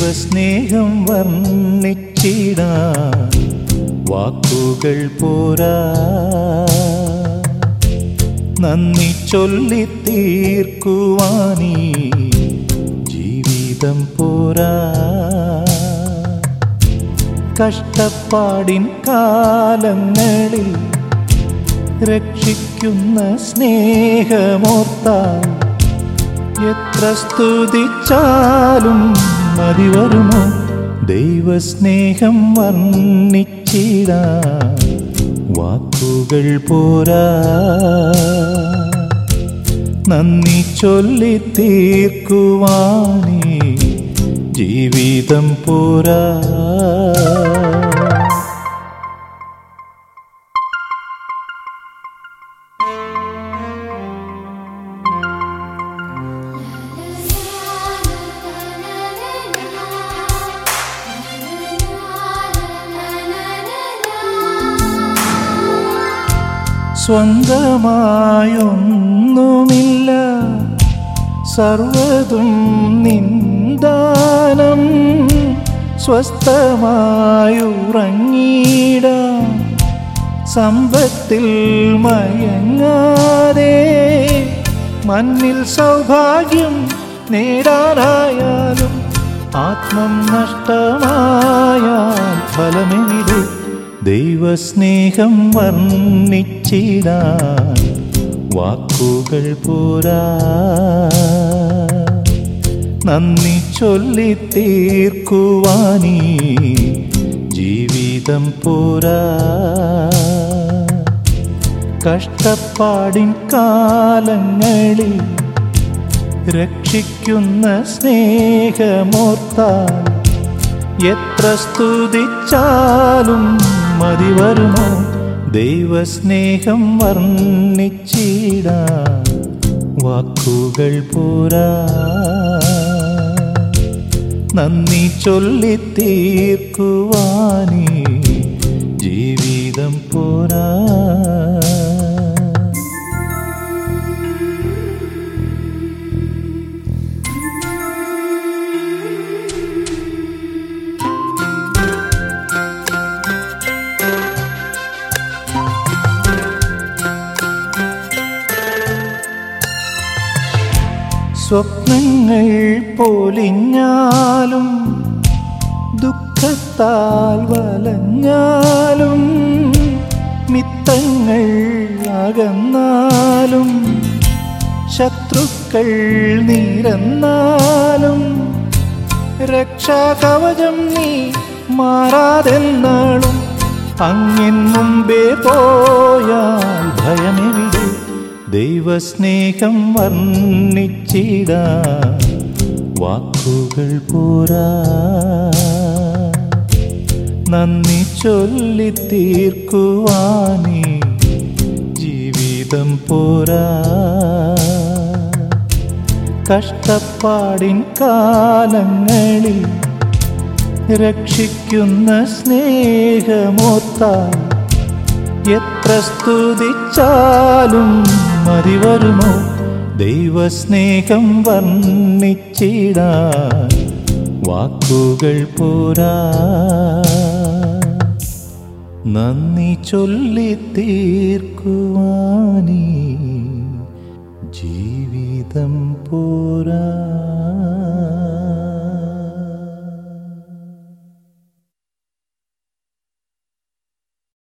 ദൈവസ്നേഹം വർണ്ണിച്ചിടാ വാക്കുകൾ പോരാ നന്ദി ചൊല്ലി തീർക്കുവാനീ ജീവിതം പോരാ കഷ്ടപ്പാടിൻ കാലങ്ങളിൽ രക്ഷിക്കുന്ന സ്നേഹമോർത്താൽ എത്ര സ്തുതിച്ചാലും മതി വരുമോ ദൈവസ്നേഹം വർണ്ണിച്ചിടാ വാക്കുകൾ പോരാ നന്ദി ചൊല്ലി തീർക്കുവാനേ ജീവിതം പോരാ സ്വന്തമായൊന്നുമില്ല സർവതും നിന്ദാനം സ്വസ്ഥമായുറങ്ങിടാം സമ്പത്തിൽ മയങ്ങാതെ മണ്ണിൽ സൗഭാഗ്യം നേടാനായാലും ആത്മം നഷ്ടമായാൽ ഫലമെവിടെ ദൈവസ്നേഹം വർണ്ണിച്ചിടാൻ വാക്കുകൾ പോരാ നന്ദി ചൊല്ലി തീർക്കുവാനീ ജീവിതം പോരാ കഷ്ടപ്പാടിൻ കാലങ്ങളിൽ രക്ഷിക്കുന്ന സ്നേഹമോർത്താൽ എത്ര സ്തുതിച്ചാലും മതി വരുമോ ദൈവസ്നേഹം വർണ്ണിച്ചിടാ വാക്കുകൾ പോരാ നന്ദി ചൊല്ലി തീർക്കുവാനീ ജീവിതം പോരാ സ്വപ്നങ്ങൾ പൊലിഞ്ഞാലും ദുഃഖത്താൽ വലഞ്ഞാലും മിത്തങ്ങൾ അകന്നാലും ശത്രുക്കൾ നിരന്നാലും രക്ഷാകവചം നീ മാറാതെന്നാളും അങ്ങിൻ മുമ്പേ പോയാൽ ഭയമെവിടെ ദൈവസ്നേഹം വർണ്ണിച്ചിടാ വാക്കുകൾ പോരാ നന്ദി ചൊല്ലി തീർക്കുവാനേ ജീവിതം പോരാ കഷ്ടപ്പാടിൻ കാലങ്ങളിൽ രക്ഷിക്കുന്ന സ്നേഹമോർത്താൽ എത്ര സ്തുതിച്ചാലും മതി വരുമോ ദൈവസ്നേഹം വർണ്ണിച്ചിടാൻ വാക്കുകൾ പോരാ നന്ദി ചൊല്ലി തീർക്കുവാനീ ജീവിതം പോരാ